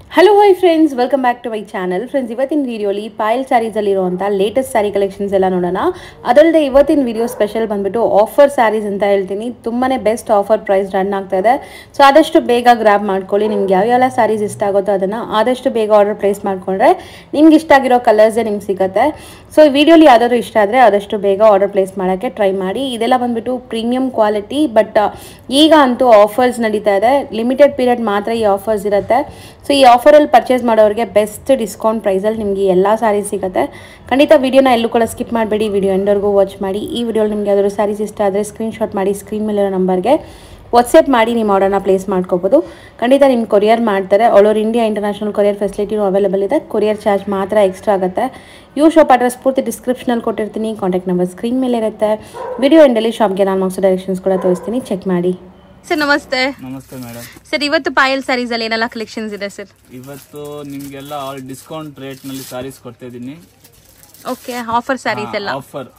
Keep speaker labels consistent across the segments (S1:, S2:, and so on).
S1: Hello hi friends welcome back to my channel friends ಇವತ್ತಿನ ವಿಡಿಯೋಲಿ ಪಾಯಲ್ ಸ್ಯಾರೀಸಲ್ಲಿರುವಂಥ ಲೇಟೆಸ್ಟ್ ಸ್ಯಾರಿ ಕಲೆಕ್ಷನ್ಸ್ ಎಲ್ಲ ನೋಡೋಣ ಅದಲ್ಲದೆ ಇವತ್ತಿನ ವಿಡಿಯೋ ಸ್ಪೆಷಲ್ ಬಂದ್ಬಿಟ್ಟು ಆಫರ್ ಸ್ಯಾರೀಸ್ ಅಂತ ಹೇಳ್ತೀನಿ ತುಂಬಾ ಬೆಸ್ಟ್ ಆಫರ್ ಪ್ರೈಸ್ ರನ್ ಆಗ್ತಾ ಇದೆ ಸೊ ಆದಷ್ಟು ಬೇಗ ಗ್ರ್ಯಾಬ್ ಮಾಡ್ಕೊಳ್ಳಿ ನಿಮ್ಗೆ ಯಾವ್ಯಾವ ಸ್ಯಾರೀಸ್ ಇಷ್ಟ ಆಗುತ್ತೋ ಅದನ್ನು ಆದಷ್ಟು ಬೇಗ ಆರ್ಡರ್ ಪ್ಲೇಸ್ ಮಾಡಿಕೊಂಡ್ರೆ ನಿಮ್ಗೆ ಇಷ್ಟ ಆಗಿರೋ ಕಲರ್ಸೇ ನಿಮ್ಗೆ ಸಿಗುತ್ತೆ ಸೊ ಈ ವಿಡಿಯೋಲಿ ಯಾವ್ದಾದ್ರು ಇಷ್ಟ ಆದರೆ ಆದಷ್ಟು ಬೇಗ ಆರ್ಡರ್ ಪ್ಲೇಸ್ ಮಾಡೋಕ್ಕೆ ಟ್ರೈ ಮಾಡಿ ಇದೆಲ್ಲ ಬಂದ್ಬಿಟ್ಟು ಪ್ರೀಮಿಯಂ ಕ್ವಾಲಿಟಿ ಬಟ್ ಈಗ ಅಂತೂ ಆಫರ್ಸ್ ನಡೀತಾ ಇದೆ ಲಿಮಿಟೆಡ್ ಪೀರಿಯಡ್ ಮಾತ್ರ ಈ ಆಫರ್ಸ್ ಇರುತ್ತೆ ಸೊ ಈ ಆಫರಲ್ಲಿ ಪರ್ಚೇಸ್ ಮಾಡೋರಿಗೆ ಬೆಸ್ಟ್ ಡಿಸ್ಕೌಂಟ್ ಪ್ರೈಸಲ್ಲಿ ನಿಮಗೆ ಎಲ್ಲ ಸ್ಯಾರೀಸ್ ಸಿಗುತ್ತೆ ಖಂಡಿತ ವಿಡಿಯೋನ ಎಲ್ಲೂ ಕೂಡ ಸ್ಕಿಪ್ ಮಾಡಬೇಡಿ ವಿಡಿಯೋ ಎಂಡವರೆಗೂ ವಾಚ್ ಮಾಡಿ ಈ ವಿಡಿಯೋಲಿ ನಿಮಗೆ ಯಾವ್ದಾದ್ರು ಸ್ಯಾರೀಸ್ ಇಷ್ಟ ಆದರೆ ಸ್ಕ್ರೀನ್ಶಾಟ್ ಮಾಡಿ ಸ್ಕ್ರೀನ್ ಮೇಲಿರೋ ನಂಬರ್ಗೆ ವಾಟ್ಸಪ್ ಮಾಡಿ ನಿಮ್ಮ ಆರ್ಡರ್ನ ಪ್ಲೇಸ್ ಮಾಡ್ಕೋಬೋದು ಖಂಡಿತ ನಿಮ್ಮ ಕೊರಿಯರ್ ಮಾಡ್ತಾರೆ all over India international courier ಫೆಸಿಲಿಟಿನೂ ಅವೈಲೇಬಲ್ ಇದೆ ಕೊರಿಯರ್ ಚಾರ್ಜ್ ಮಾತ್ರ ಎಕ್ಸ್ಟ್ರಾ ಆಗುತ್ತೆ ಯೂ ಶಾಪ್ ಅಡ್ರೆಸ್ ಪೂರ್ತಿ ಡಿಸ್ಕ್ರಿಪ್ಷನಲ್ಲಿ ಕೊಟ್ಟಿರ್ತೀನಿ ಕಾಂಟ್ಯಾಕ್ಟ್ ನಂಬರ್ ಸ್ಕ್ರೀನ್ ಮೇಲೆ ಇರುತ್ತೆ ವಿಡಿಯೋ ಎಂಡಲ್ಲಿ ಶಾಪ್ಗೆ ನಾನು ಮಾರ್ಕ್ಸ್ ಡೈರೆಕ್ಷನ್ಸ್ ಕೂಡ ತೋರಿಸ್ತೀನಿ ಚೆಕ್ ಮಾಡಿ ಸರ್ ನಮಸ್ತೆ
S2: ನಮಸ್ತೆ ಮೇಡಮ್
S1: ಸರ್ ಇವತ್ತು ಪಾಯಲ್ ಸ್ಯಾರೀಸ್ ಅಲ್ಲಿ ಏನೆಲ್ಲ ಕಲೆಕ್ಷನ್ಸ್ ಇದೆ ಸರ್
S2: ಇವತ್ತು ನಿಮ್ಗೆಲ್ಲ ಆಲ್ ಡಿಸ್ಕೌಂಟ್ ರೇಟ್ ನಲ್ಲಿ ಸಾರೀಸ್ ಕೊಡ್ತಾ ಇದೀನಿ
S1: ಓಕೆ ಆಫರ್ ಸ್ಯಾರೀಸ್ ಎಲ್ಲ
S2: ಆಫರ್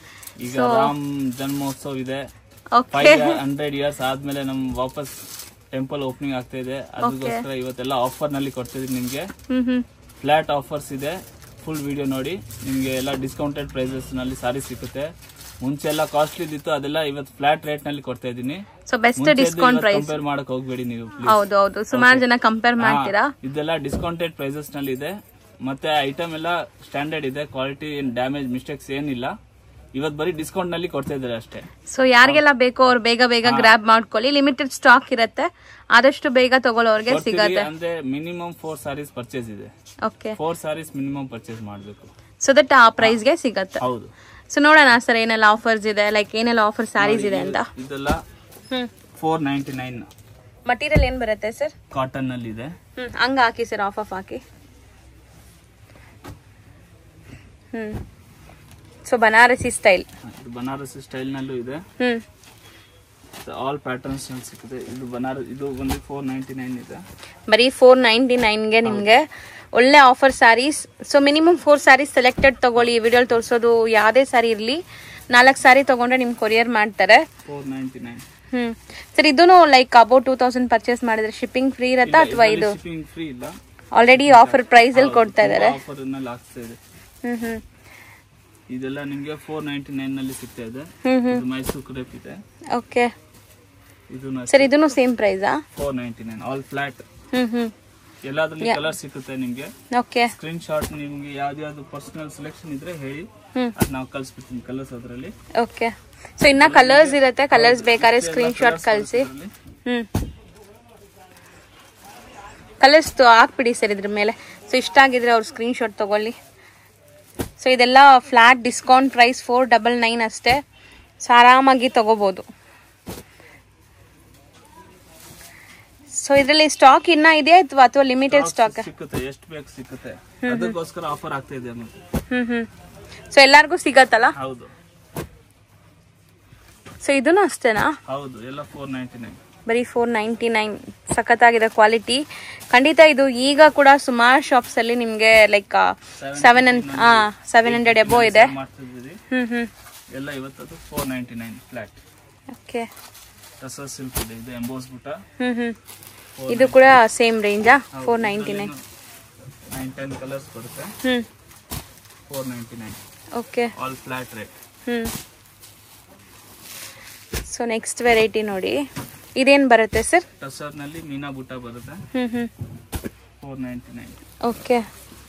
S2: ಈಗ ರಾಮ್ ಜನ್ಮೋತ್ಸವ ಇದೆ
S1: ಓಕೆ
S2: ಫೈವ್ ಹಂಡ್ರೆಡ್ ಇಯರ್ಸ್ ಆದ್ಮೇಲೆ ನಮ್ ವಾಪಸ್ ಟೆಂಪಲ್ ಓಪನಿಂಗ್ ಆಗ್ತಾ ಇದೆ ಅದಕ್ಕೋಸ್ಕರ ಇವತ್ತೆಲ್ಲ ಆಫರ್ ನಲ್ಲಿ ಕೊಡ್ತಾ ಇದೀನಿ ನಿಮ್ಗೆ
S1: ಹ್ಮ್ ಹ್ಮ್
S2: ಫ್ಲಾಟ್ ಆಫರ್ಸ್ ಇದೆ ಫುಲ್ ವಿಡಿಯೋ ನೋಡಿ ನಿಮ್ಗೆ ಎಲ್ಲ ಡಿಸ್ಕೌಂಟೆಡ್ ಪ್ರೈಸಸ್ ನಲ್ಲಿ ಸಾರಿ ಸಿಗುತ್ತೆ ಮುಂಚೆ ಎಲ್ಲ ಕಾಸ್ಟ್ಲಿ ಇತ್ತು ಅದೆಲ್ಲ ಇವತ್ತು ಫ್ಲಾಟ್ ರೇಟ್ ನಲ್ಲಿ ಕೊಡ್ತಾ ಇದೀನಿ
S1: so best discount price
S2: compare ಮಾಡಕ್ ಹೋಗ್ಬೇಡಿ ನೀವು please.
S1: ಹೌದು ಹೌದು ಸುಮಾರು ಜನ ಕಂಪೇರ್ ಮಾಡ್ತೀರಾ
S2: ಹಾ, ಇದೆಲ್ಲ ಡಿಸ್ಕೌಂಟೆಡ್ ಪ್ರೈಸಸ್ ನಲ್ಲಿ ಇದೆ ಮತ್ತೆ ಐಟಮ್ ಎಲ್ಲ ಸ್ಟ್ಯಾಂಡರ್ಡ್ ಇದೆ ಕ್ವಾಲಿಟಿ ಡ್ಯಾಮೇಜ್ ಮಿಸ್ಟೇಕ್ಸ್ ಏನಿಲ್ಲ ಇವತ್ ಬರೀ ಡಿಸ್ಕೌಂಟ್ ನಲ್ಲಿ ಕೊಡ್ತಾ ಇದ್ದಾರೆ ಅಷ್ಟೇ
S1: ಸೊ ಯಾರಿಗೆಲ್ಲ ಬೇಕೋ ಅವ್ರು ಬೇಗ ಬೇಗ ಗ್ರಾಬ್ ಮಾಡ್ಕೊಳ್ಳಿ ಲಿಮಿಟೆಡ್ ಸ್ಟಾಕ್ ಇರುತ್ತೆ ಆದಷ್ಟು ಬೇಗ ತಗೊಳ್ಳೋರ್ಗೆ
S2: ಕೊಡ್ತೀವಿ
S1: ಸಿಗತ್ತೆ
S2: ಅಂದ್ರೆ ಮಿನಿಮಮ್ ಫೋರ್ ಸಾರೀಸ್ ಪರ್ಚೇಸ್ ಇದೆ
S1: okay
S2: four saris minimum purchase ಮಾಡಬೇಕು
S1: ಸೊ ದಟ್ ಆ ಪ್ರೈಸ್ಗೆ ಸಿಗತ್ತೆ
S2: ಹೌದು
S1: ಸೊ ನೋಡೋಣ ಸರ್ ಏನೆಲ್ಲ ಆಫರ್ಸ್ ಇದೆ ಲೈಕ್ ಏನೆಲ್ಲ ಆಫರ್ ಸ್ಯಾರೀಸ್ ಇದೆ ಅಂತ
S2: ಇದೆಲ್ಲ
S1: hmm
S2: four ninety nine
S1: material ಏನ್ ಬರುತ್ತೆ ಸರ್
S2: ಕಾಟನ್ ನಲ್ಲಿ ಇದೆ
S1: ಹ್ಮ್ ಹಂಗ ಹಾಕಿ ಸರ್ ಆಫ್ ಆಫ್ ಹಾಕಿ ಹ್ಮ್ ಸೊ ಬನಾರಸಿ ಸ್ಟೈಲ್
S2: ಇದು ಬನಾರಸಿ ಸ್ಟೈಲ್ ನಲ್ಲೂ ಇದೆ
S1: ಹ್ಮ್
S2: ಆಲ್ ಪ್ಯಾಟರ್ನ್ಸ್ ನಲ್ಲಿ ಸಿಗುತ್ತೆ ಇದು ಬನಾರಸ್ ಇದು ಬಂದು ಫೋರ್ ನೈಂಟಿ ನೈನ್ ಇದೆ
S1: ಬರೀ ಫೋರ್ ನೈಂಟಿ ನೈನ್ಗೆ ನಿಮಗೆ ಒಳ್ಳೆ offer saris so minimum four saris selected ತಗೊಳ್ಳಿ ಈ ವಿಡಿಯೋಲಿ ತೋರಿಸೋದು ಯಾವುದೇ ಸ್ಯಾರಿ ಇರಲಿ ನಾಲ್ಕು ಸ್ಯಾರಿ ತಗೊಂಡ್ರೆ ನಿಮ್ಗೆ ಕೊರಿಯರ್ ಮಾಡ್ತಾರೆ
S2: four ninety nine
S1: hmm sir ಇದೂ like about two thousand purchase ಮಾಡಿದ್ರೆ ಶಿಪ್ಪಿಂಗ್ ಫ್ರೀ ಇರತ್ತಾ ಅಥವಾ ಇದು
S2: ಶಿಪ್ಪಿಂಗ್ ಫ್ರೀ ಇಲ್ಲ
S1: ಆಲ್ರೆಡಿ ಆಫರ್ ಪ್ರೈಸ್ ಅಲ್ಲಿ ಕೊಡ್ತಾ ಇದ್ದಾರೆ
S2: ಆಫರ್ ನಲ್ಲಿ ಆಗ್ತಾ ಇದೆ
S1: ಹ್ಮ್ ಹ್ಮ್
S2: ಇದೆಲ್ಲ ನಿಮ್ಗೆ ಫೋರ್ ನೈಂಟಿ ನೈನ್ ನಲ್ಲಿ ಸಿಗ್ತಾ ಇದೆ
S1: ಹ್ಮ್ ಹ್ಮ್
S2: ಇದು ಮೈಸೂರು ಕ್ರೇಪ್ ಇದೆ
S1: ಓಕೆ
S2: ಇದು
S1: ಸರ್ ಇದೂ ಸೇಮ್ ಪ್ರೈಸಾ
S2: four ninety nine all flat
S1: hmm hmm
S2: ಎಲ್ಲಾದ್ರಲ್ಲಿ ಕಲರ್ ಸಿಗುತ್ತೆ ನಿಮ್ಗೆ
S1: ಓಕೆ
S2: ಸ್ಕ್ರೀನ್ ಶಾಟ್ ನಿಮ್ಗೆ ಯಾವ್ದು ಯಾವ್ದು ಪರ್ಸನಲ್ ಸೆಲೆಕ್ಷನ್ ಇದ್ರೆ ಹೇಳಿ
S1: ಹ್ಮ್
S2: ಅದ್ ನಾವು ಕಳ್ಸ್ಬಿಡ್ತೀನಿ ಕಲರ್ಸ್ ಅದ್ರಲ್ಲಿ
S1: ಓಕೆ ಸೊ ಇನ್ನ ಕಲರ್ಸ್ ಇರುತ್ತೆ ಕಲರ್ಸ್ ಬೇಕಾದ್ರೆ ಸ್ಕ್ರೀನ್ ಶಾಟ್ ಕಳಿಸಿ
S2: ಅದ್ರಲ್ಲಿ.
S1: ಹ್ಮ್ ಕಲರ್ಸ್ ಹಾಕ್ಬಿಡಿ ಸರ್ ಇದ್ರ ಮೇಲೆ ಸೊ ಇಷ್ಟ ಆಗಿದ್ರೆ ಅವ್ರು ಸ್ಕ್ರೀನ್ ಶಾಟ್ ತಗೊಳ್ಳಿ ಸೊ ಇದೆಲ್ಲ flat discount price four double nine ಅಷ್ಟೇ ಸೊ ಆರಾಮಾಗಿ ತಗೋಬೋದು ಸೊ ಇದರಲ್ಲಿ ಸ್ಟಾಕ್ ಇನ್ನ ಇದೆಯಾ ಅಥವಾ ಅಥವಾ ಲಿಮಿಟೆಡ್ ಸ್ಟಾಕ್
S2: ಸಿಕ್ಕುತ್ತೆ ಎಷ್ಟು ಬೇಕು ಸಿಕ್ಕುತ್ತೆ ಅದಕ್ಕೋಸ್ಕರ ಆಫರ್ ಆಗ್ತಾ ಇದೆ ಮತ್ತೆ
S1: ಹ್ಮ್ ಹ್ಮ್ ಸೊ ಎಲ್ಲಾರ್ಗೂ ಸಿಗತ್ತಲ್ಲ
S2: ಹೌದು
S1: ಸೊ ಇದೂ ಅಷ್ಟೇನಾ
S2: ಹೌದು ಎಲ್ಲ ಫೋರ್ ನೈಂಟಿ ನೈನ್
S1: ಬರೀ ಫೋರ್ ನೈಂಟಿ ನೈನ್ ಸಖತ್ತಾಗಿದೆ ಕ್ವಾಲಿಟಿ ಖಂಡಿತ ಇದು ಈಗ ಕೂಡ ಸುಮಾರು ಶಾಪ್ಸ್ ಅಲ್ಲಿ ನಿಮ್ಗೆ ಲೈಕ್ ಸೆವೆನ್ ಹಾ ಸೆವೆನ್ ಹಂಡ್ರೆಡ್ ಎಬೋ ಇದೆ
S2: ಮಾಡ್ತಿದ್ದೀವಿ
S1: ಹ್ಮ್ ಹ್ಮ್
S2: ಎಲ್ಲ ಇವತ್ತದು four ninety nine flat
S1: okay
S2: ಟಸ ಸಿಲ್ಕ್ ಇದೆ ಇದು ಎಂಬೋಸ್ ಬುಟ್ಟ
S1: ಹ್ಮ್ ಹ್ಮ್ ಇದು ಕೂಡ ಸೇಮ್ ರೇಂಜಾ four ninety nine
S2: nine ten colours ಬರುತ್ತೆ
S1: hmm
S2: four ninety nine
S1: okay
S2: all flat rate
S1: hmm so next variety ನೋಡಿ ಇದೇನ್ ಬರುತ್ತೆ ಸರ್
S2: ಟಸರ್ ನಲ್ಲಿ ಮೀನಾ ಬುಟ್ಟ ಬರುತ್ತೆ
S1: hmm hmm
S2: four ninety nine
S1: okay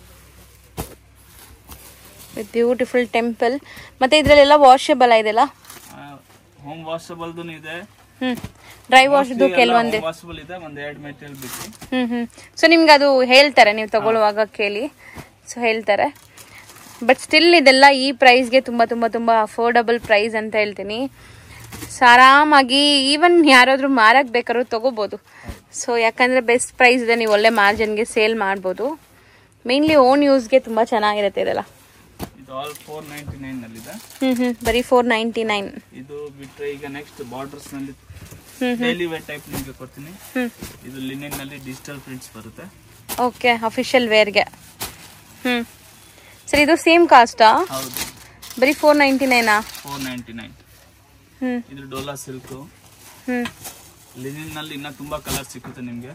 S1: with beautiful temple ಮತ್ತೆ ಇದ್ರಲ್ಲೆಲ್ಲ ವಾಷಬಲ್ ಇದೆಲ್ಲ
S2: ಹೋಮ್ ವಾಷಬಲ್ದು ಇದೆ
S1: ಹ್ಮ್ ಡ್ರೈ ವಾಶ್ದು ಕೆಲವೊಂದು
S2: ವಾಷಬಲ್ ಇದೆ ಒಂದ್ ಎರಡು ಮೆಟೀರಿಯಲ್ ಬಿಟ್ಟು
S1: ಹ್ಮ್ ಹ್ಮ್ ಸೊ ನಿಮ್ಗೆ ಅದು ಹೇಳ್ತಾರೆ ನೀವು ತಗೊಳ್ಳುವಾಗ ಕೇಳಿ ಸೊ ಹೇಳ್ತಾರೆ ಬಟ್ ಸ್ಟಿಲ್ ಇದೆಲ್ಲ ಈ ಪ್ರೈಸ್ಗೆ ತುಂಬ ತುಂಬ ತುಂಬ ಅಫೋರ್ಡಬಲ್ ಪ್ರೈಸ್ ಅಂತ ಹೇಳ್ತೀನಿ ಸೊ ಆರಾಮಾಗಿ ಈವನ್ ಯಾರಾದ್ರೂ ಮಾರಕ್ ಬೇಕಾದ್ರೂ ತಗೋಬೋದು ಸೊ ಯಾಕಂದ್ರೆ ಬೆಸ್ಟ್ ಪ್ರೈಸ್ ಇದೆ ನೀವು ಒಳ್ಳೆ ಮಾರ್ಜಿನ್ಗೆ ಸೇಲ್ ಮಾಡ್ಬೋದು ಮೇನ್ಲಿ ಓನ್ ಯೂಸ್ಗೆ ತುಂಬ ಚೆನ್ನಾಗಿರುತ್ತೆ ಇದೆಲ್ಲ
S2: ಇದು ಆಲ್ ಫೋರ್ ನೈಂಟಿ ನೈನ್ ನಲ್ಲಿ ಇದೆ
S1: ಹ್ಮ್ ಹ್ಮ್ ಬರೀ ಫೋರ್ ನೈಂಟಿ ನೈನ್
S2: ಇದು ಬಿಟ್ರೆ ಈಗ ನೆಕ್ಸ್ಟ್ ಬಾರ್ಡರ್ಸ್ ನಲ್ಲಿ
S1: ಹ್ಮ್
S2: ಡೈಲಿ ವೇರ್ ಟೈಪ್ ನಿಮಗೆ ಕೊಡ್ತೀನಿ
S1: ಹ್ಮ್
S2: ಇದು ಲಿನೆನ್ ನಲ್ಲಿ ಡಿಜಿಟಲ್ ಪ್ರಿಂಟ್ಸ್ ಬರುತ್ತೆ
S1: ಓಕೆ ಅಫಿಷಿಯಲ್ ವೇರ್ಗೆ ಹ್ಮ್ ಸರ್ ಇದು ಸೇಮ್ ಕಾಸ್ಟಾ
S2: ಹೌದು
S1: ಬರೀ ಫೋರ್ ನೈಂಟಿ ನೈನಾ
S2: ಫೋರ್ ನೈಂಟಿ ನೈನ್
S1: ಹ್ಮ್
S2: ಇದು ಡೋಲಾ ಸಿಲ್ಕ್
S1: ಹ್ಮ್
S2: ಲಿನಿನ್ ನಲ್ಲಿ ಇನ್ನ ತುಂಬಾ ಕಲರ್ ಸಿಕ್ಕುತ್ತೆ ನಿಮ್ಗೆ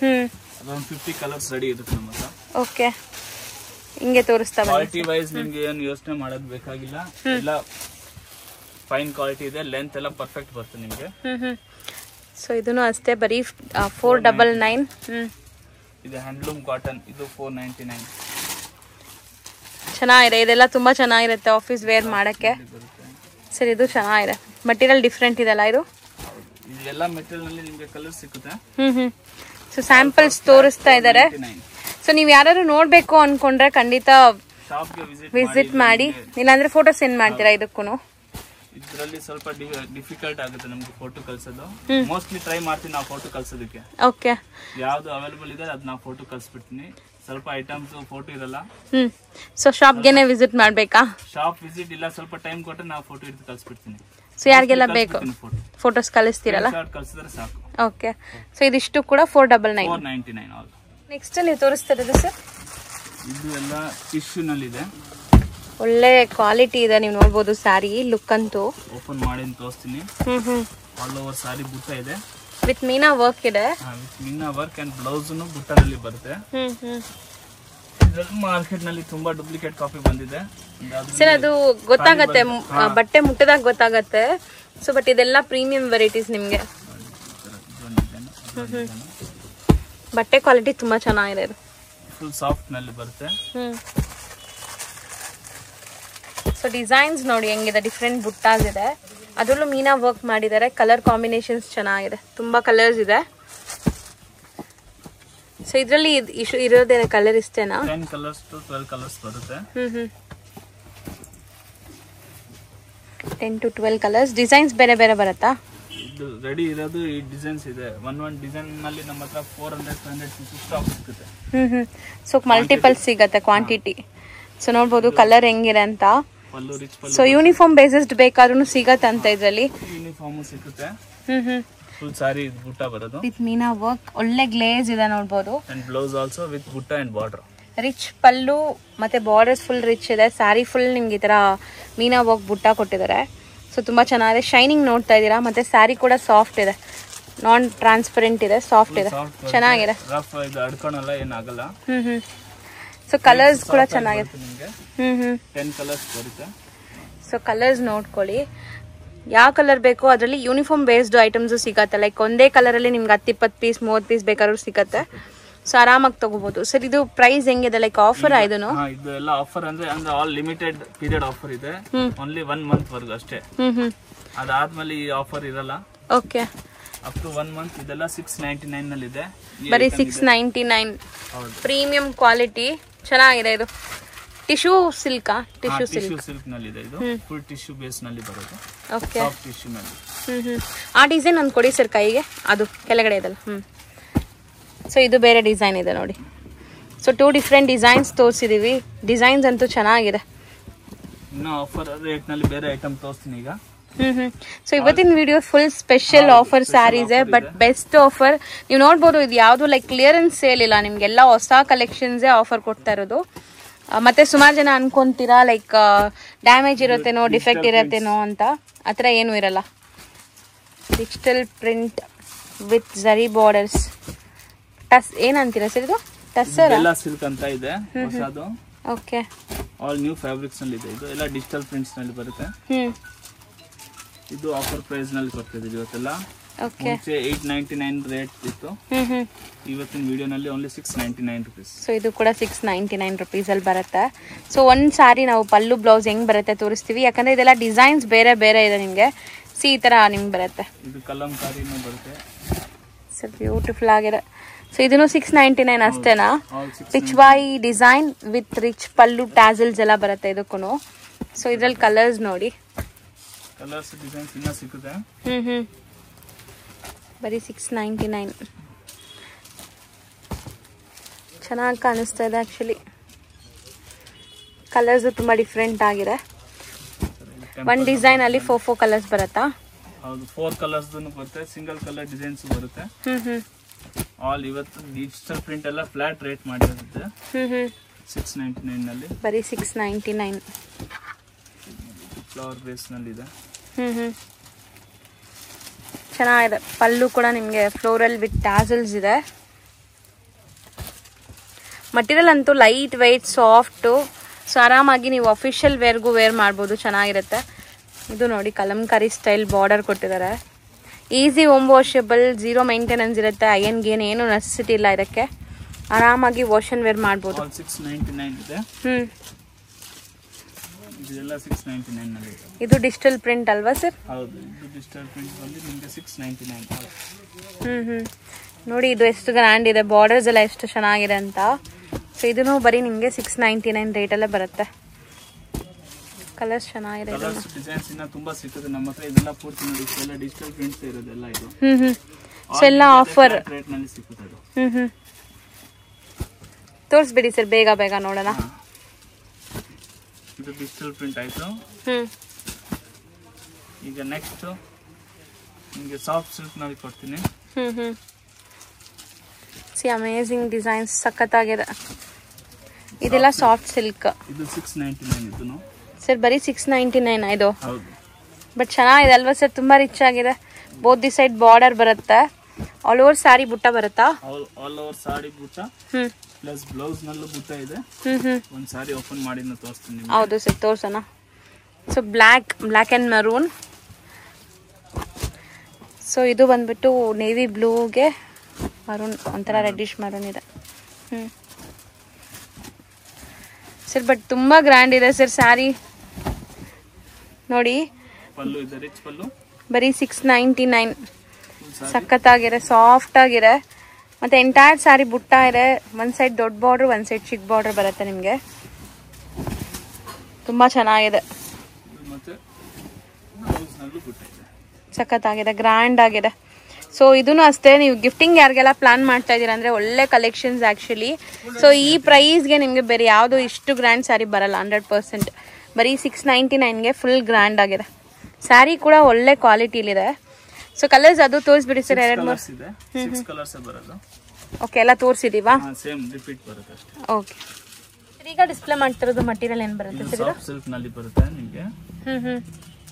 S1: ಹ್ಮ್
S2: ಅದೊಂದು ಫಿಫ್ಟಿ ಕಲರ್ಸ್ ರೆಡಿ ಇರುತ್ತೆ ನಮ್ಮ ಹತ್ರ
S1: ಓಕೆ ಹಿಂಗೆ ತೋರಿಸ್ತಾ ಬನ್ನಿ
S2: ಕ್ವಾಲಿಟಿ ವೈಸ್ ನಿಮ್ಗೆ ಏನು ಯೋಚನೆ ಮಾಡೋದು ಬೇಕಾಗಿಲ್ಲ ಎಲ್ಲ ಫೈನ್ ಕ್ವಾಲಿಟಿ ಇದೆ ಲೆಂತ್ ಎಲ್ಲ ಪರ್ಫೆಕ್ಟ್ ಬರುತ್ತೆ ನಿಮ್ಗೆ
S1: ಹ್ಮ್ ಹ್ಮ್ ಸೊ ಇದನ್ನು ಅಷ್ಟೇ ಬರೀ ಫೋರ್ ಡಬಲ್ ನೈನ್ ಹ್ಮ್
S2: ಇದು ಹ್ಯಾಂಡ್ಲೂಮ್ ಕಾಟನ್ ಇದು ಫೋರ್ ನೈಂಟಿ ನೈನ್
S1: ಚೆನ್ನಾಗಿದೆ ಇದೆಲ್ಲ ತುಂಬಾ ಚೆನ್ನಾಗಿರುತ್ತೆ ಆಫೀಸ್ ವೇರ್ ಮಾಡಕ್ಕೆ
S2: ಬರುತ್ತೆ
S1: ಸರ್ ಇದು ಚೆನ್ನಾಗಿದೆ ಮಟೀರಿಯಲ್ ಡಿಫ್ರೆಂಟ್ ಇದೆಲ್ಲ ಇದು
S2: ಇದೆಲ್ಲ ಮೆಟೀರಿಯಲ್ ನಲ್ಲಿ ನಿಮ್ಗೆ ಕಲರ್ ಸಿಗುತ್ತೆ
S1: ಹ್ಮ್ ಹ್ಮ್ ಸೊ ಸ್ಯಾಂಪಲ್ಸ್ ತೋರಿಸ್ತಾ ಇದ್ದಾರೆ ಸೊ ನೀವು ಯಾರು ನೋಡ್ಬೇಕು ಅನ್ಕೊಂಡ್ರೆ ಖಂಡಿತ
S2: ಶಾಪ್ಗೆ ವಿಸಿಟ್
S1: ವಿಸಿಟ್ ಮಾಡಿ ಇಲ್ಲಾಂದ್ರೆ ಫೋಟೋ ಸೆಂಡ್ ಮಾಡ್ತೀರಾ ಇದಕ್ಕೂ
S2: ಇದರಲ್ಲಿ ಸ್ವಲ್ಪ ಡಿಫಿಕಲ್ಟ್ ಆಗುತ್ತೆ ನಮ್ಗೆ ಫೋಟೋ ಕಳ್ಸೋದು ಮೋಸ್ಟ್ಲಿ ಟ್ರೈ ಮಾಡ್ತೀನಿ ನಾವು ಫೋಟೋ ಕಳ್ಸೋದಕ್ಕೆ
S1: ಓಕೆ
S2: ಯಾವ್ದು ಅವೈಲೇಬಲ್ ಇದೆ ಅದ್ ನಾವು ಫೋಟೋ ಕಳ್ಸ್ಬಿಡ್ತೀನಿ ಸ್ವಲ್ಪ ಐಟಮ್ಸ್ ಫೋಟೋ ಇರಲ್ಲ
S1: ಹ್ಮ್ ಸೊ ಶಾಪ್ಗೆನೆ ವಿಸಿಟ್ ಮಾಡ್ಬೇಕಾ
S2: ಶಾಪ್ ವಿಸಿಟ್ ಇಲ್ಲ ಸ್ವಲ್ಪ ಟೈಮ್ ಕೊಟ್ಟರೆ ನಾವು ಫೋಟೋ ಹಿಡಿದು ಕಳ್ಸ್ಬಿಡ್ತೀನಿ
S1: ಸೊ ಯಾರಿಗೆಲ್ಲ ಬೇಕು
S2: ಫೋಟೋ
S1: ಫೋಟೋಸ್ ಕಳಿಸ್ತೀರಲ್ಲ
S2: ಶಾರ್ಟ್ ಕಳ್ಸಿದ್ರೆ ಸಾಕು
S1: ಓಕೆ ಸೊ ಇದಿಷ್ಟು ಕೂಡ four double nine
S2: four ninety nine all
S1: next ನೀವು ತೋರಿಸ್ತಾ ಇರೋದು ಸರ್
S2: ಇದು ಎಲ್ಲ ಟಿಶ್ಯೂ ನಲ್ಲಿ ಇದೆ
S1: ಒಳ್ಳೆ ಕ್ವಾಲಿಟಿ ಇದೆ ನೀವು ನೋಡ್ಬೋದು ಸ್ಯಾರಿ ಲುಕ್ ಅಂತೂ
S2: ಓಪನ್ ಮಾಡಿ ತೋರಿಸ್ತೀನಿ
S1: ಹ್ಮ್ ಹ್ಮ್
S2: ಆಲ್ ಓವರ್ ಸಾರಿ ಬುಟ್ಟ ಇದೆ
S1: ವಿತ್ ಮೀನಾ ವರ್ಕ್ ಇದೆ
S2: ಮಿನ್ನ ವರ್ಕ್ ಅಂಡ್ ಬ್ಲೌಸ್ ಬುಟ್ಟನಲ್ಲಿ ಬರುತ್ತೆ
S1: ಹ್ಮ್ ಹ್ಮ್
S2: ಇದ್ರಲ್ಲಿ ಮಾರ್ಕೆಟ್ ನಲ್ಲಿ ತುಂಬಾ ಡೂಪ್ಲಿಕೇಟ್ ಕಾಪಿ ಬಂದಿದೆ ಅದು
S1: ಸರ್ ಅದು ಗೊತ್ತಾಗತ್ತೆ ಮ್- ಆ, ಬಟ್ಟೆ ಮುಟ್ಟದಾಗ ಗೊತ್ತಾಗತ್ತೆ ಸೊ ಬಟ್ ಇದೆಲ್ಲ ಪ್ರೀಮಿಯಂ ವೆರೈಟೀಸ್ ನಿಮ್ಗೆ
S2: ಇದೊಂದು design, ಇದೊಂದು design.
S1: ಬಟ್ಟೆ ಕ್ವಾಲಿಟಿ ತುಂಬಾ ಚೆನ್ನಾಗಿದೆ ಇದು
S2: ಫುಲ್ ಸಾಫ್ಟ್ ನಲ್ಲಿ ಬರುತ್ತೆ
S1: ಹ್ಮ್ ಸೊ ಡಿಸೈನ್ಸ್ ನೋಡಿ ಹೆಂಗಿದೆ ಡಿಫ್ರೆಂಟ್ ಬುಟ್ಟಾಸ್ ಇದೆ ಅದರಲ್ಲೂ ಮೀನಾ ವರ್ಕ್ ಮಾಡಿದ್ದಾರೆ ಕಲರ್ ಕಾಂಬಿನೇಷನ್ಸ್ ಚೆನ್ನಾಗಿದೆ ತುಂಬಾ ಕಲರ್ಸ್ ಇದೆ ಸೊ ಇದರಲ್ಲಿ ಇಶು ಇರೋದೇನೆ ಕಲರ್ ಇಷ್ಟೇನಾ
S2: ten colours to twelve colours ಬರುತ್ತೆ
S1: hmm hmm ten to twelve colours designs ಬೇರೆ ಬೇರೆ ಬರುತ್ತಾ
S2: ಇದು ರೆಡಿ ಇರೋದು ಈ ಡಿಸೈನ್ಸ್ ಇದೆ ಒನ್ ಒನ್ ಡಿಸೈನ್ ನಲ್ಲಿ ನಮ್ಮ ಹತ್ರ four hundred five hundred pieces stock ಸಿಗುತ್ತೆ
S1: ಹ್ಮ್ ಹ್ಮ್ ಸೊ ಮಲ್ಟಿಪಲ್ ಸಿಗತ್ತೆ ಕ್ವಾಂಟಿಟಿ ಸೊ ನೋಡ್ಬೋದು ಕಲರ್ ಹೆಂಗಿದೆ ಅಂತ
S2: pallu rich
S1: so
S2: pallu
S1: uniform basis ಬೇಕಾದ್ರೂ ಸಿಗತ್ತೆ ಅಂತ ಇದರಲ್ಲಿ
S2: ಯೂನಿಫಾರ್ಮು ಸಿಗುತ್ತೆ
S1: ಹ್ಮ್ ಹ್ಮ್
S2: ಫುಲ್ ಸಾರಿ ಬುಟ್ಟ ಬರೋದು
S1: ವಿತ್ ಮೀನಾ ವರ್ಕ್ ಒಳ್ಳೆ ಗ್ಲೇಸ್ ಇದೆ ನೋಡ್ಬೋದು
S2: ಅಂಡ್ ಬ್ಲೌಸ್ ಆಲ್ಸೋ ವಿತ್ ಬುಟ್ಟ ಅಂಡ್ ಬಾರ್ಡರ್
S1: ರಿಚ್ ಪಲ್ಲು ಮತ್ತೆ ಬಾರ್ಡರ್ಸ್ ಫುಲ್ ರಿಚ್ ಇದೆ ಸ್ಯಾರಿ ಫುಲ್ ನಿಮ್ಗೆ ಈ ತರ ಮೀನಾ ವರ್ಕ್ ಬುಟ್ಟ ಕೊಟ್ಟಿದ್ದಾರೆ ಸೊ ತುಂಬಾ ಚೆನ್ನಾಗಿದೆ ಶೈನಿಂಗ್ ನೋಡ್ತಾ ಇದ್ದೀರಾ ಮತ್ತೆ ಸ್ಯಾರಿ ಕೂಡ ಸಾಫ್ಟ್ ಇದೆ ನಾನ್ ಟ್ರಾನ್ಸ್ಪರೆಂಟ್ ಇದೆ ಸಾಫ್ಟ್ ಇದೆ ಚೆನ್ನಾಗಿದೆ
S2: ರಫ್ ಇದು ಅಡ್ಕೊಳಲ್ಲ ಏನಾಗಲ್ಲ
S1: ಹ್ಮ್ ಹ್ಮ್ ಸೊ ಕಲರ್ಸ್ ಕೂಡ ಚೆನ್ನಾಗಿದೆ
S2: ನಿಮಗೆ
S1: ಹ್ಮ್ ಹ್ಮ್
S2: ಟೆನ್ ಕಲರ್ಸ್ ಬರುತ್ತೆ
S1: ಸೊ ಕಲರ್ಸ್ ನೋಡ್ಕೊಳ್ಳಿ ಯಾವ ಕಲರ್ ಬೇಕೋ ಅದರಲ್ಲಿ ಯೂನಿಫಾರ್ಮ್ ಬೇಸ್ಡ್ ಐಟಮ್ಸು ಸಿಗತ್ತೆ ಲೈಕ್ ಒಂದೇ ಕಲರಲ್ಲಿ ನಿಮ್ಗೆ ಹತ್ತು ಇಪ್ಪತ್ತು ಪೀಸ್ ಮೂವತ್ತು ಪೀಸ್ ಬೇಕಾದ್ರೂ ಸಿಗತ್ತೆ ಸೊ ಆರಾಮಾಗಿ ತಗೋಬಹುದು ಸರ್ ಇದು ಪ್ರೈಸ್ ಹೆಂಗಿದೆ ಲೈಕ್ ಆಫರ್ ಇದನ್ನು
S2: ಹಾ ಇದು ಎಲ್ಲ ಆಫರ್ ಅಂದ್ರೆ ಅಂದ್ರೆ ಆಲ್ ಲಿಮಿಟೆಡ್ ಪೀರಿಯಡ್ ಆಫರ್ ಇದೆ ಓನ್ಲಿ ಒನ್ ಮಂತ್ ವರ್ಗು ಅಷ್ಟೇ
S1: ಹ್ಮ್ ಹ್ಮ್
S2: ಅದಾದ್ಮೇಲೆ ಈ ಆಫರ್ ಇರಲ್ಲ
S1: okay
S2: up to one month ಇದೆಲ್ಲ ಸಿಕ್ಸ್ ನೈಂಟಿ ನೈನ್ ನಲ್ಲಿ ಇದೆ ಈ
S1: ಬರೀ
S2: item
S1: ಸಿಕ್ಸ್
S2: ಇದೆ.
S1: ನೈಂಟಿ ನೈನ್
S2: ಹೌದು
S1: ಪ್ರೀಮಿಯಂ ಕ್ವಾಲಿಟಿ ಚೆನ್ನಾಗಿದೆ ಇದು ಟಿಶ್ಯೂ ಸಿಲ್ಕಾ ಟಿಶ್ಯೂ ಸಿಲ್ಕ್
S2: ಟಿಶ್ಯೂ ಸಿಲ್ಕ್ ನಲ್ಲಿ ಇದೆ ಇದು ಫುಲ್ ಟಿಶ್ಯೂ ಬೇಸ್ ನಲ್ಲಿ ಬರುತ್ತೆ
S1: ಓಕೆ
S2: ಸಾಫ್ಟ್ ಟಿಶ್ಯೂ ನಲ್ಲಿ
S1: ಹ್ಮ್ ಹ್ಮ್ ಆ ಡಿಸೈನ್ ಒಂದು ಕೊಡಿ ಸರ್ ಕೈಗೆ ಅದು ಕೆಳಗಡೆ ಇದಲ್ಲ ಹ್ಮ್ ಸೊ ಇದು ಬೇರೆ ಡಿಸೈನ್ ಇದೆ ನೋಡಿ ಸೊ ಟೂ ಡಿಫ್ರೆಂಟ್ ಡಿಸೈನ್ಸ್ ತೋರಿಸಿದೀವಿ ಡಿಸೈನ್ಸ್ ಅಂತೂ ಚೆನ್ನಾಗಿದೆ
S2: ಇನ್ನು ಆಫರ್ ರೇಟ್ ನಲ್ಲಿ ಬೇರೆ ಐಟಮ್ ತೋರಿಸ್ತೀನಿ ಈಗ
S1: ಹ್ಮ್ ಹ್ಮ್ ಸೊ ಇವತ್ತಿನ video full special offer saris but best offer ನೀವು ನೋಡ್ಬೋದು ಇದು ಯಾವುದು ಲೈಕ್ ಕ್ಲಿಯರೆನ್ಸ್ ಸೇಲ್ ಇಲ್ಲ ನಿಮ್ಗೆಲ್ಲ ಹೊಸ ಕಲೆಕ್ಷನ್ಸೇ ಆಫರ್ ಕೊಡ್ತಾ ಇರೋದು ಆ, ಮತ್ತೆ ಸುಮಾರು ಜನ ಅನ್ಕೊಂತೀರಾ ಲೈಕ್ ಡ್ಯಾಮೇಜ್ ಇರುತ್ತೇನೋ ಡಿಫೆಕ್ಟ್ ಇರತ್ತೇನೋ ಅಂತ ಆ ಥರ ಏನೂ ಇರಲ್ಲ digital print with zari borders ಟಸ್ ಏನಂತೀರಾ ಸರ್ ಇದು ಟಸ್ಸರ್
S2: ಎಲ್ಲ ಸಿಲ್ಕ್ ಅಂತ ಇದೆ ಹೊಸದು
S1: ಓಕೆ
S2: ಆಲ್ ನ್ಯೂ ಫ್ಯಾಬ್ರಿಕ್ಸ್ ನಲ್ಲಿ ಇದೆ ಇದು ಎಲ್ಲ ಡಿಜಿಟಲ್ ಪ್ರಿಂಟ್ಸ್ ನಲ್ಲಿ ಬರುತ್ತೆ
S1: ಹ್ಮ್
S2: ಇದು ಆಫರ್ ಪ್ರೈಸ್ ನಲ್ಲಿ ಕೊಡ್ತಿದ್ದೀವಿ ಇವತ್ತೆಲ್ಲ
S1: ಓಕೆ
S2: ಮುಂಚೆ ಏಟ್ ನೈಂಟಿ ನೈನ್ ರೇಟ್ ಇತ್ತು
S1: ಹ್ಮ್ ಹ್ಮ್
S2: ಇವತ್ತಿನ ವಿಡಿಯೋನಲ್ಲಿ only six ninety nine rupees
S1: so ಇದು ಕೂಡ ಸಿಕ್ಸ್ ನೈಂಟಿ ನೈನ್ ರುಪೀಸಲ್ಲಿ ಬರುತ್ತೆ ಸೊ ಒಂದು ಸಾರಿ ನಾವು ಪಲ್ಲು ಬ್ಲೌಸ್ ಹೆಂಗೆ ಬರುತ್ತೆ ತೋರಿಸ್ತೀವಿ ಯಾಕಂದರೆ ಇದೆಲ್ಲ ಡಿಸೈನ್ಸ್ ಬೇರೆ ಬೇರೆ ಇದೆ ನಿಮಗೆ ಸಿ ಈ ಥರ ನಿಮ್ಗೆ ಬರುತ್ತೆ
S2: ಇದು ಕಲಂಕಾರಿನೂ ಬರುತ್ತೆ
S1: ಸೊ ಬ್ಯೂಟಿಫುಲ್ ಆಗಿದೆ ಸೊ ಇದನ್ನು ಸಿಕ್ಸ್ ನೈಂಟಿ ನೈನ್ ಅಷ್ಟೇನಾ
S2: all six
S1: Pichwai design with rich pallu tassels ಎಲ್ಲ ಬರುತ್ತೆ ಇದಕ್ಕೂ ಸೊ ಇದ್ರಲ್ಲಿ ಕಲರ್ಸ್ ನೋಡಿ
S2: ಕಲರ್ಸ್ ಡಿಸೈನ್ಸ್ ಇನ್ನೂ ಸಿಗುತ್ತೆ
S1: ಹ್ಞೂ ಹ್ಞೂ ಬರೀ ಸಿಕ್ಸ್ ನೈಂಟಿ ನೈನ್ ಚೆನ್ನಾಗಿ ಕಾಣಿಸ್ತಾ ಇದೆ ಆ್ಯಕ್ಚುಲಿ ಕಲರ್ಸು ತುಂಬ ಡಿಫ್ರೆಂಟ್ ಆಗಿದೆ ಒಂದು ಡಿಸೈನಲ್ಲಿ ಫೋರ್ ಫೋರ್ ಕಲರ್ಸ್ ಬರುತ್ತಾ
S2: ಹೌದು ಫೋರ್ ಕಲರ್ಸ್ ಬರುತ್ತೆ ಸಿಂಗಲ್ ಕಲರ್ ಡಿಸೈನ್ಸ್ ಬರುತ್ತೆ
S1: ಹ್ಞೂ ಹ್ಞೂ
S2: ಆಲ್ ಇವತ್ತು ಡಿಜಿಟಲ್ ಪ್ರಿಂಟ್ ಎಲ್ಲ ಫ್ಲಾಟ್ ರೇಟ್ ಮಾಡಿರುತ್ತೆ
S1: ಹ್ಞೂ ಹ್ಞೂ
S2: ಸಿಕ್ಸ್ ನೈಂಟಿ ನೈನ್ ನಲ್ಲಿ
S1: ಬರೀ six ninety nine
S2: flower base ನಲ್ಲಿ ಇದೆ
S1: ಹ್ಞೂ ಹ್ಞೂ ಚೆನ್ನಾಗಿದೆ ಪಲ್ಲು ಕೂಡ ನಿಮಗೆ ಫ್ಲೋರಲ್ ವಿತ್ ಟ್ಯಾಸಲ್ಸ್ ಇದೆ ಮಟೀರಿಯಲ್ ಅಂತೂ ಲೈಟ್ ವೆಯ್ಟ್ ಸಾಫ್ಟು ಸೊ ಆರಾಮಾಗಿ ನೀವು ಅಫಿಷಿಯಲ್ ವೇರ್ಗೂ ವೇರ್ ಮಾಡ್ಬೋದು ಚೆನ್ನಾಗಿರುತ್ತೆ ಇದು ನೋಡಿ ಕಲಂಕಾರಿ ಸ್ಟೈಲ್ ಬಾರ್ಡರ್ ಕೊಟ್ಟಿದ್ದಾರೆ easy home washable zero maintenance ಇರುತ್ತೆ ಅಯನ್ ಗೇನ್ ಏನು ನೆಸೆಸಿಟಿ ಇಲ್ಲ ಇದಕ್ಕೆ ಆರಾಮಾಗಿ ವಾಶ್ ಅಂಡ್ ವೇರ್ ಮಾಡ್ಬೋದು
S2: ಆಲ್ ಸಿಕ್ಸ್ ನೈಂಟಿ ನೈನ್ ಇದೆ
S1: ಹ್ಞೂ
S2: ಇದೆಲ್ಲ ಸಿಕ್ಸ್ ನೈಂಟಿ ನೈನ್ ನಲ್ಲಿ ಇದೆ
S1: ಇದು ಡಿಜಿಟಲ್ ಪ್ರಿಂಟ್ ಅಲ್ವಾ ಸರ್
S2: ಹೌದು ಇದು ಡಿಜಿಟಲ್ ಪ್ರಿಂಟ್ ಬಂದು ನಿಮಗೆ ಸಿಕ್ಸ್ ನೈಂಟಿ ನೈನ್
S1: ಹ್ಞೂ ಹ್ಞೂ ನೋಡಿ ಇದು ಎಷ್ಟು ಗ್ರ್ಯಾಂಡ್ ಇದೆ ಬಾರ್ಡರ್ಸ್ ಎಲ್ಲ ಎಷ್ಟು ಚೆನ್ನಾಗಿದೆ ಅಂತ ಸೊ ಇದೂ ಬರೀ ನಿಮಗೆ ಸಿಕ್ಸ್ ನೈಂಟಿ ನೈನ್ ರೇಟಲ್ಲೇ ಬರುತ್ತೆ ಕಲರ್ಸ್ ಚೆನ್ನಾಗಿದೆ ಇದನ್ನು
S2: ಕಲರ್ಸ್ ಡಿಸೈನ್ಸ್ ಇನ್ನ ತುಂಬಾ ಸಿಗ್ತದೆ ನಮ್ಮ ಹತ್ರ ಇದೆಲ್ಲ ಪೂರ್ತಿ ನೋಡಿ ಎಲ್ಲ ಡಿಜಿಟಲ್ ಪ್ರಿಂಟ್ಸ್ ಇರೋದೆಲ್ಲ ಇದು
S1: ಹ್ಞೂ ಹ್ಞೂ ಸೊ ಎಲ್ಲ ಆಫರ್
S2: ರೇಟ್ ನಲ್ಲಿ ಸಿಗುತ್ತೆ ಅದು
S1: ಹ್ಞೂ ಹ್ಞೂ ತೋರಿಸ್ಬಿಡಿ ಸರ್ ಬೇಗ ಬೇಗ ನೋಡೋಣ
S2: ಹಾ. ಇದು ಡಿಜಿಟಲ್ ಪ್ರಿಂಟ್ ಆಯ್ತು
S1: ಹ್ಞೂ
S2: ಈಗ ನೆಕ್ಸ್ಟ್ ನಿಮಗೆ ಸಾಫ್ಟ್ ಸಿಲ್ಕ್ ನಲ್ಲಿ ಕೊಡ್ತೀನಿ
S1: ಹ್ಞೂ ಹ್ಞೂ ಸಿ ಅಮೇಝಿಂಗ್ ಡಿಸೈನ್ಸ್ ಸಖತ್ತಾಗಿದೆ ಇದೆಲ್ಲ ಸಾಫ್ಟ್ ಸಿಲ್ಕ್
S2: ಇದು ಸಿಕ್ಸ್ ನೈಂಟಿ ನೈನ್ ಇದನ್ನು
S1: ಸರ್ ಬರೀ ಸಿಕ್ಸ್ ನೈಂಟಿ ನೈನ್ ಇದು
S2: ಹೌದು
S1: ಬಟ್ ಚೆನ್ನಾಗಿದೆ ಅಲ್ವಾ ಸರ್ ತುಂಬ ರಿಚ್ ಆಗಿದೆ ಬೋತ್ ದಿ ಸೈಡ್ ಬಾರ್ಡರ್ ಬರುತ್ತೆ ಆಲ್ ಓವರ್ ಸ್ಯಾರಿ ಬುಟ್ಟ ಬರುತ್ತಾ
S2: ಆಲ್ ಆಲ್ ಓವರ್ ಸಾಡಿ ಬುಟ್ಟ
S1: ಹ್ಞೂ
S2: ಪ್ಲಸ್ ಬ್ಲೌಸ್ ನಲ್ಲೂ ಬುಟ್ಟ ಇದೆ
S1: ಹ್ಞೂ ಹ್ಞೂ
S2: ಒಂದ್ ಸಾರಿ ಓಪನ್ ಮಾಡಿ ನಾನು ತೋರಿಸ್ತೀನಿ ನಿಮ್ಗೆ
S1: ಹೌದು ಸರ್ ತೋರ್ಸೋಣ so black black and maroon so ಇದು ಬಂದ್ಬಿಟ್ಟು ನೇವಿ ಬ್ಲೂಗೆ ಮರೂನ್ ಒಂಥರ ರೆಡ್ಡಿಶ್ ಮರೂನ್ ಇದೆ ಹ್ಞೂ ಸರ್ ಬಟ್ ತುಂಬ ಗ್ರ್ಯಾಂಡ್ ಇದೆ ಸರ್ ಸ್ಯಾರಿ ನೋಡಿ
S2: ಪಲ್ಲು ಇದೆ ರಿಚ್ ಪಲ್ಲು
S1: ಬರೀ six ninety nine
S2: full sari
S1: ಸಖತ್ತಾಗಿದೆ ಸಾಫ್ಟ್ ಆಗಿದೆ ಮತ್ತೆ ಎಂಟೈರ್ ಸ್ಯಾರಿ ಬುಟ್ಟ ಇದೆ ಒಂದ್ ಸೈಡ್ ದೊಡ್ಡ ಬಾರ್ಡರ್ ಒಂದ್ ಸೈಡ್ ಚಿಕ್ಕ ಬಾರ್ಡರ್ ಬರುತ್ತೆ ನಿಮಗೆ ತುಂಬಾ ಚೆನ್ನಾಗಿದೆ
S2: ಇದು ಮತ್ತೆ ಬ್ಲೌಸ್ ನಲ್ಲೂ ಬುಟ್ಟ ಇದೆ
S1: ಸಖತ್ತಾಗಿದೆ ಗ್ರ್ಯಾಂಡ್ ಆಗಿದೆ ಸೊ ಇದೂ ಅಷ್ಟೇ ನೀವು ಗಿಫ್ಟಿಂಗ್ ಯಾರಿಗೆಲ್ಲ ಪ್ಲಾನ್ ಮಾಡ್ತಾ ಇದ್ದೀರಾ ಅಂದ್ರೆ ಒಳ್ಳೆ ಕಲೆಕ್ಷನ್ಸ್ ಆ್ಯಕ್ಚುಲಿ ಸೊ ಈ ಪ್ರೈಸ್ಗೆ ನಿಮಗೆ ಬೇರೆ ಯಾವುದು ಇಷ್ಟು ಗ್ರ್ಯಾಂಡ್ ಸ್ಯಾರಿ ಬರಲ್ಲ ಹಂಡ್ರೆಡ್ ಪರ್ಸೆಂಟ್ ಬರೀ ಸಿಕ್ಸ್ ನೈಂಟಿ ನೈನ್ಗೆ ಫುಲ್ ಗ್ರ್ಯಾಂಡ್ ಆಗಿದೆ ಸ್ಯಾರಿ ಕೂಡ ಒಳ್ಳೆ ಕ್ವಾಲಿಟಿಲಿದೆ ಸೊ ಕಲರ್ಸ್ ಅದು ತೋರಿಸ್ಬಿಡಿ ಸರ್ ಎರಡು ಮೂರು
S2: ಕಲರ್ಸ್ ಇದೆ ಸಿಕ್ಸ್ ಕಲರ್ಸ್ ಬರೋದು
S1: ಓಕೆ ಎಲ್ಲ ತೋರಿಸಿದೀವಾ
S2: ಸೇಮ್ ರಿಪೀಟ್ ಬರುತ್ತೆ ಅಷ್ಟೇ
S1: ಓಕೆ ಈಗ ಡಿಸ್ಪ್ಲೇ ಮಾಡ್ತಿರೋದು ಮಟೀರಿಯಲ್ ಏನು ಬರುತ್ತೆ
S2: ಇದು
S1: ಸರ್ ಇದು
S2: ಸಾಫ್ಟ್ ಸಿಲ್ಕ್ ನಲ್ಲಿ ಬರುತ್ತೆ ನಿಮಗೆ
S1: hmm hmm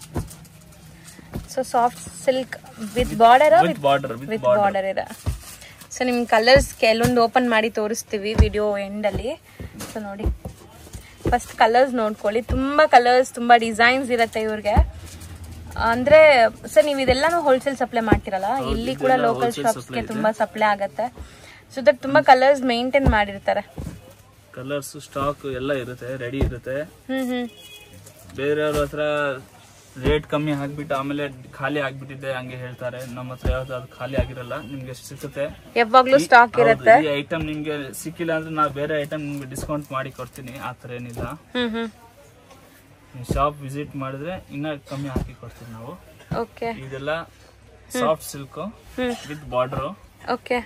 S1: so soft silk with border
S2: with border with
S1: with
S2: border
S1: border ಇದೆ ಸೊ ನಿಮ್ ಕಲರ್ಸ್ ಕೆಲವೊಂದು ಓಪನ್ ಮಾಡಿ ತೋರಿಸ್ತೀವಿ ವಿಡಿಯೋ ಎಂಡಲ್ಲಿ ಸೊ ನೋಡಿ ಫಸ್ಟ್ ಕಲರ್ಸ್ ನೋಡ್ಕೊಳ್ಳಿ ತುಂಬಾ ಕಲರ್ಸ್ ತುಂಬಾ ಡಿಸೈನ್ಸ್ ಇರುತ್ತೆ ಇವ್ರಿಗೆ ಅಂದ್ರೆ ಸರ್ ನೀವು ಇದೆಲ್ಲಾನು ಹೋಲ್ಸೇಲ್ ಸಪ್ಲೈ ಮಾಡ್ತಿರಲ್ಲ ಇಲ್ಲಿ ಕೂಡ
S2: ಇದೆಲ್ಲ
S1: ಲೋಕಲ್
S2: wholesale
S1: ಶಾಪ್ಸ್ಗೆ
S2: supply ಇದೆ.
S1: ತುಂಬಾ ಸಪ್ಲೈ ಆಗತ್ತೆ ಸೊ ದಟ್ ತುಂಬಾ ಕಲರ್ಸ್ ಮೇಂಟೈನ್ ಮಾಡಿರ್ತಾರೆ
S2: ಕಲರ್ಸ್ ಸ್ಟಾಕ್ ಎಲ್ಲ ಇರುತ್ತೆ ರೆಡಿ ಇರುತ್ತೆ
S1: ಹ್ಮ್ ಹ್ಮ್
S2: ಬೇರೆಯವ್ರ ಹತ್ರ ರೇಟ್ ಕಮ್ಮಿ ಹಾಕ್ಬಿಟ್ಟು ಆಮೇಲೆ ಖಾಲಿ ಆಗ್ಬಿಟ್ಟಿದೆ ಹಂಗೆ ಹೇಳ್ತಾರೆ ನಮ್ಮ ಹತ್ರ ಯಾವ್ದು ಅದು ಖಾಲಿ ಆಗಿರಲ್ಲ ನಿಮ್ಗೆ ಸಿಗುತ್ತೆ
S1: ಯಾವಾಗ್ಲೂ ಸ್ಟಾಕ್
S2: ಹೌದು,
S1: ಇರುತ್ತೆ
S2: ಈ ಐಟಮ್ ನಿಮ್ಗೆ ಸಿಕ್ಕಿಲ್ಲ ಅಂದ್ರೆ ನಾವು ಬೇರೆ ಐಟಮ್ ನಿಮ್ಗೆ ಡಿಸ್ಕೌಂಟ್ ಮಾಡಿ ಕೊಡ್ತೀನಿ ಆ ಥರ ಏನಿಲ್ಲ
S1: ಹ್ಮ್ ಹ್ಮ್
S2: ನೀವು ಶಾಪ್ ವಿಸಿಟ್ ಮಾಡಿದ್ರೆ ಇನ್ನ ಕಮ್ಮಿ ಹಾಕಿ ಕೊಡ್ತೀವಿ ನಾವು
S1: ಓಕೆ
S2: ಇದೆಲ್ಲ soft silk
S1: hmm
S2: with border
S1: okay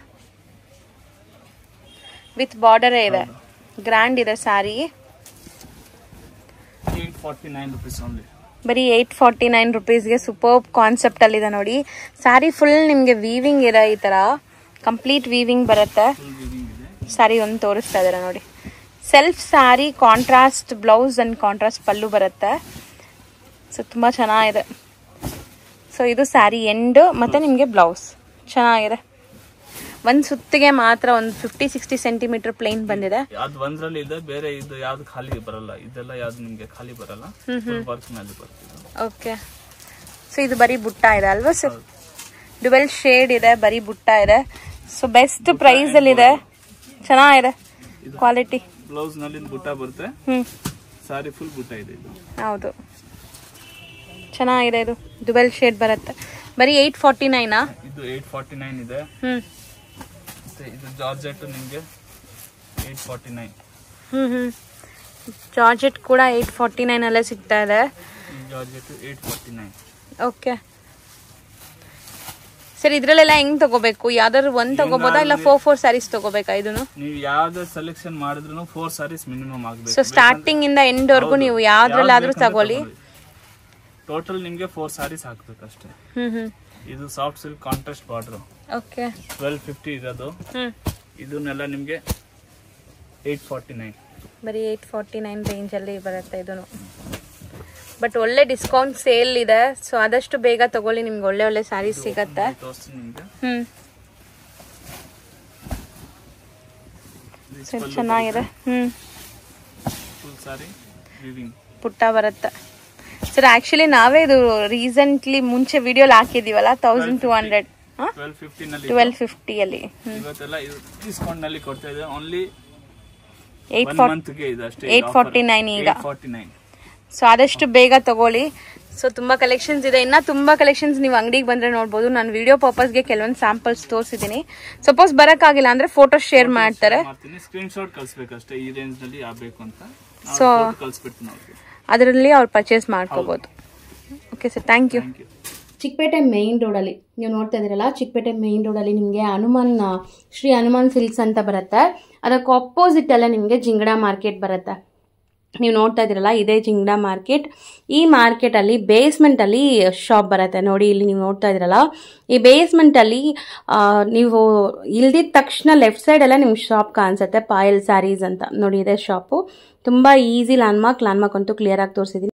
S1: with ಬಾರ್ಡರೇ ಇದೆ ಗ್ರ್ಯಾಂಡ್ ಇದೆ sari
S2: eight forty nine rupees only
S1: ಬರೀ ಏಯ್ಟ್ ಫಾರ್ಟಿ ನೈನ್ ರುಪೀಸ್ಗೆ ಸೂಪರ್ ಕಾನ್ಸೆಪ್ಟ್ ಅಲ್ಲಿ ಇದೆ ನೋಡಿ ಸ್ಯಾರಿ ಫುಲ್ ನಿಮಗೆ ವೀವಿಂಗ್ ಇದೆ ಈ ತರ ಕಂಪ್ಲೀಟ್ ವೀವಿಂಗ್ ಬರುತ್ತೆ
S2: ಫುಲ್ ವಿವಿಂಗ್ ಇದೆ
S1: ಸ್ಯಾರಿ ಒಂದು ತೋರಿಸ್ತಾ ಇದ್ದಾರೆ ನೋಡಿ self sari contrast blouse and contrast pallu ಬರುತ್ತೆ ಸೊ ತುಂಬ ಚೆನ್ನಾಗಿದೆ ಸೊ ಇದು ಸ್ಯಾರಿ ಎಂಡ್ ಮತ್ತೆ ನಿಮಗೆ ಬ್ಲೌಸ್ ಚೆನ್ನಾಗಿದೆ ಒಂದು ಸುತ್ತಿಗೆ ಮಾತ್ರ ಒಂದು ಫಿಫ್ಟಿ ಸಿಕ್ಸ್ಟಿ ಸೆಂಟಿಮೀಟರ್ ಪ್ಲೇನ್ ಬಂದಿದೆ
S2: ಅದು ಒಂದ್ರಲ್ಲಿ ಇದೆ ಬೇರೆ ಇದು ಯಾವ್ದು ಖಾಲಿ ಬರಲ್ಲ ಇದೆಲ್ಲ ಯಾವ್ದು ನಿಮ್ಗೆ ಖಾಲಿ ಬರಲ್ಲ ಫುಲ್ ವರ್ಕ್ ಮೇಲೆ ಬರ್ತಿದೆ
S1: ಓಕೆ ಸೊ ಇದು ಬರೀ ಬುಟ್ಟ ಇದೆ ಅಲ್ವಾ ಸರ್ ಡುವೆಲ್ ಶೇಡ್ ಇದೆ ಬರೀ ಬುಟ್ಟ ಇದೆ ಸೊ ಬೆಸ್ಟ್ ಪ್ರೈಸ್ ಅಲ್ಲಿ ಇದೆ ಚೆನ್ನಾಗಿದೆ ಕ್ವಾಲಿಟಿ
S2: ಬ್ಲೌಸ್ ನಲ್ಲಿ ಬುಟ್ಟ ಬರುತ್ತೆ
S1: ಹ್ಮ್
S2: ಸಾರಿ ಫುಲ್ ಬುಟ್ಟ ಇದೆ ಇದು
S1: ಹೌದು ಚೆನ್ನಾಗಿದೆ ಇದು ಡುವೆಲ್ ಶೇಡ್ ಬರುತ್ತೆ ಬರೀ ಏಯ್ಟ್ ಫಾರ್ಟಿ ನೈನಾ
S2: ಇದು ಏಟ್ ಫಾರ್ಟಿ ನೈನ್ ಇದೆ
S1: ಹ್ಮ್
S2: ಮತ್ತೆ ಇದು ಜಾರ್ಜೆಟ್ ನಿಮ್ಗೆ eight forty nine
S1: hmm hmm georgette ಕೂಡ ಏಯ್ಟ್ ಫಾರ್ಟಿ ನೈನ್ ಅಲ್ಲೇ ಸಿಗ್ತಾ ಇದೆ
S2: georgette eight forty nine
S1: okay sir ಇದ್ರಲ್ಲೆಲ್ಲ ಹೆಂಗ್ ತಗೋಬೇಕು ಯಾವ್ದಾದ್ರು ಒಂದ್ ತಗೋಬೋದಾ ಇಲ್ಲ ಫೋರ್ ಫೋರ್ ಸ್ಯಾರೀಸ್ ತಗೋಬೇಕಾ ಇದನ್ನು
S2: ನೀವು ಯಾವ್ದು ಸೆಲೆಕ್ಷನ್ ಮಾಡಿದ್ರು ಫೋರ್ ಸಾರೀಸ್ ಮಿನಿಮಮ್ ಆಗ್ಬೇಕು
S1: ಸೊ ಸ್ಟಾರ್ಟಿಂಗ್ ಇಂದ ಎಂಡ್ ವರ್ಗು ನೀವು ಯಾವ್ದ್ರಲ್ಲಾದ್ರೂ ತಗೊಳ್ಳಿ
S2: ಟೋಟಲ್ ನಿಮ್ಗೆ ಫೋರ್ ಸಾರೀಸ್ ಹಾಕ್ಬೇಕಷ್ಟೇ
S1: ಹ್ಮ್ ಹ್ಮ್
S2: ಇದು soft silk contrast border
S1: okay
S2: twelve fifty ಇರೋದು
S1: ಹ್ಮ್
S2: ಇದನ್ನೆಲ್ಲ ನಿಮ್ಗೆ ಏಟ್ ಫಾರ್ಟಿ ನೈನ್
S1: ಬರೀ ಏಯ್ಟ್ ಫಾರ್ಟಿ ನೈನ್ ರೇಂಜಲ್ಲಿ ಬರುತ್ತೆ ಇದನ್ನು ಬಟ್ ಒಳ್ಳೆ ಡಿಸ್ಕೌಂಟ್ ಸೇಲ್ ಇದೆ ಸೊ ಆದಷ್ಟು ಬೇಗ ತಗೊಳ್ಳಿ ನಿಮ್ಗೆ ಒಳ್ಳೆ ಒಳ್ಳೆ ಸ್ಯಾರೀಸ್ ಸಿಗತ್ತೆ
S2: ತೋರಿಸ್ತೀನಿ ನಿಮ್ಗೆ
S1: ಹ್ಮ್ ಸರಿ ಚೆನ್ನಾಗಿದೆ ಹ್ಞೂ
S2: ಫುಲ್ ಸಾರಿ ವಿವಿಂಗ್
S1: ಪುಟ್ಟ ಬರುತ್ತೆ ಸರ್ ಆ್ಯಕ್ಚುಲಿ ನಾವೇ ಇದು ರೀಸೆಂಟ್ಲಿ ಮುಂಚೆ ವಿಡಿಯೋಲಿ ಹಾಕಿದ್ದೀವಲ್ಲ ತೌಸಂಡ್ ಟು ಹಂಡ್ರೆಡ್
S2: ಟ್ವೆಲ್ ಫಿಫ್ಟಿನಲ್ಲಿ
S1: ಟ್ವೆಲ್ ಫಿಫ್ಟಿಯಲ್ಲಿ
S2: ಇವತ್ತೆಲ್ಲ ಇದು ಡಿಸ್ಕೌಂಟ್ ನಲ್ಲಿ ಕೊಡ್ತಾ ಇದೆ ಓನ್ಲಿ
S1: ಏಯ್ಟ್
S2: ಒನ್
S1: ಫಾರ್ಟಿ
S2: ಮಂತ್ಗೆ ಇದು ಅಷ್ಟೇ
S1: 849 ಈಗ.
S2: ಫಾರ್ಟಿ ನೈನ್
S1: ಸೊ ಆದಷ್ಟು ಬೇಗ ತಗೊಳ್ಳಿ ಸೊ ತುಂಬಾ ಕಲೆಕ್ಷನ್ಸ್ ಇದೆ ಇನ್ನ ತುಂಬಾ ಕಲೆಕ್ಷನ್ಸ್ ನೀವು ಅಂಗಡಿಗೆ ಬಂದ್ರೆ ನೋಡ್ಬೋದು ನಾನು ವಿಡಿಯೋ ಪರ್ಪಸ್ಗೆ ಕೆಲವೊಂದು ಸ್ಯಾಂಪಲ್ಸ್ ತೋರಿಸಿದ್ದೀನಿ ಸಪೋಸ್ ಬರಕ್ಕಾಗಿಲ್ಲ ಅಂದ್ರೆ ಫೋಟೋ ಶೇರ್ ಮಾಡ್ತಾರೆ
S2: ಮಾಡ್ತೀನಿ ಸ್ಕ್ರೀನ್ ಶಾಟ್ ಕಳ್ಸ್ಬೇಕಷ್ಟೇ ಈ ರೇಂಜ್ ನಲ್ಲಿ ಆಗ್ಬೇಕು ಅಂತ
S1: So-
S2: ಕಳ್ಸ್ಬಿಡ್ತೀನಿ ಅವ್ರಿಗೆ
S1: ಅದರಲ್ಲಿ ಅವ್ರು ಪರ್ಚೇಸ್ ಮಾಡ್ಕೋಬಹುದು okay sir thank you
S2: thank you
S1: Chickpete main ರೋಡಲ್ಲಿ ನೀವು ನೋಡ್ತಾ ಇದ್ದೀರಲ್ಲ ಚಿಕ್ಕಪೇಟೆ ಮೇನ್ ರೋಡಲ್ಲಿ ನಿಮಗೆ ಹನುಮಾನ್ ಶ್ರೀ ಹನುಮಾನ್ ಸಿಲ್ಕ್ಸ್ ಅಂತ ಬರುತ್ತೆ ಅದಕ್ಕೆ ಅಪೋಸಿಟ್ ಅಲ್ಲೇ ನಿಮಗೆ ಜಿಂಗಡ ಮಾರ್ಕೆಟ್ ಬರುತ್ತೆ ನೀವು ನೋಡ್ತಾ ಇದ್ದೀರಲ್ಲ ಇದೇ ಜಿಂಗಡ ಮಾರ್ಕೆಟ್ ಈ ಮಾರ್ಕೆಟಲ್ಲಿ ಬೇಸ್ಮೆಂಟಲ್ಲಿ ಶಾಪ್ ಬರುತ್ತೆ ನೋಡಿ ಇಲ್ಲಿ ನೀವು ನೋಡ್ತಾ ಇದ್ದೀರಲ್ಲ ಈ ಬೇಸ್ಮೆಂಟಲ್ಲಿ ನೀವು ಇಲ್ದಿದ ತಕ್ಷಣ ಲೆಫ್ಟ್ ಸೈಡಲ್ಲೇ ನಿಮ್ಗೆ ಶಾಪ್ ಕಾಣಿಸುತ್ತೆ ಪಾಯಲ್ ಸ್ಯಾರೀಸ್ ಅಂತ ನೋಡಿ ಇದೇ ಶಾಪು ತುಂಬ ಈಸಿ ಲ್ಯಾಂಡ್ಮಾರ್ಕ್ ಲ್ಯಾಂಡ್ಮಾರ್ಕ್ ಅಂತೂ ಕ್ಲಿಯರ್ ಆಗಿ ತೋರಿಸಿದ್ದೀನಿ